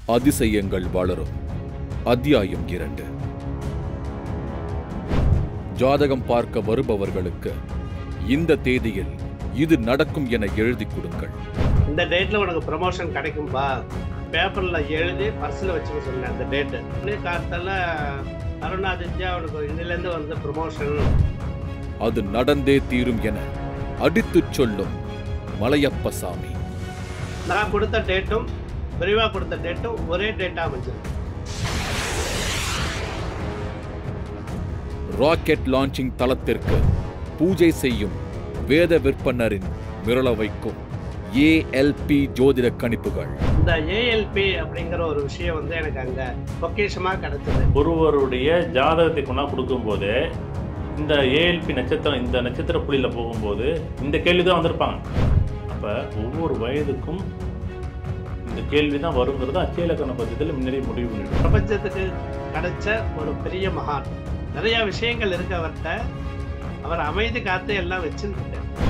அதிசயங்கள் வளரும் அத்தியாயம் இரண்டு ஜாதகம் பார்க்க வருபவர்களுக்கு இந்த தேதியில் இது நடக்கும் என எழுதி கொடுங்கள் இந்த டேட்ல உனக்கு ப்ரமோஷன் கிடைக்கும்பா பேப்பர்ல எழுதி பர்ஸில் வச்சுக்க சொன்னேன் அந்த டேட்டு இன்னே காலத்தில் அருணாதித்யா உனக்கு இன்னிலேருந்து வந்து ப்ரமோஷன் அது நடந்தே தீரும் என அடித்துச் சொல்லும் மலையப்பசாமி நான் கொடுத்த டேட்டும் விரிவாக கொடுத்த டேட்டும் ஒரே டேட்டாக அமைஞ்சிருக்கு ராக்கெட் லான்ச்சிங் தளத்திற்கு பூஜை செய்யும் வேத விற்பனரின் மிரள வைக்கும் ஏஎல்பி ஜோதிட கணிப்புகள் இந்த ஏஎல்பி அப்படிங்கிற ஒரு விஷயம் வந்து எனக்கு அங்கே பொக்கிஷமாக கிடைச்சது ஒருவருடைய ஜாதகத்தை கொண்டா கொடுக்கும்போது இந்த ஏஎல்பி நட்சத்திரம் இந்த நட்சத்திர புள்ளியில் போகும்போது இந்த கேள்வி தான் வந்திருப்பாங்க அப்போ ஒவ்வொரு வயதுக்கும் இந்த கேள்வி தான் வருங்கிறது அச்சய இலக்கண பத்தியத்தில் முன்னாடி முடிவு பண்ணிடும் பிரபஞ்சத்துக்கு கிடைச்ச ஒரு பெரிய மகான் நிறைய விஷயங்கள் இருக்கு அவர்கிட்ட அவர் அமைதி காத்து எல்லாம் வச்சுருந்துட்டேன்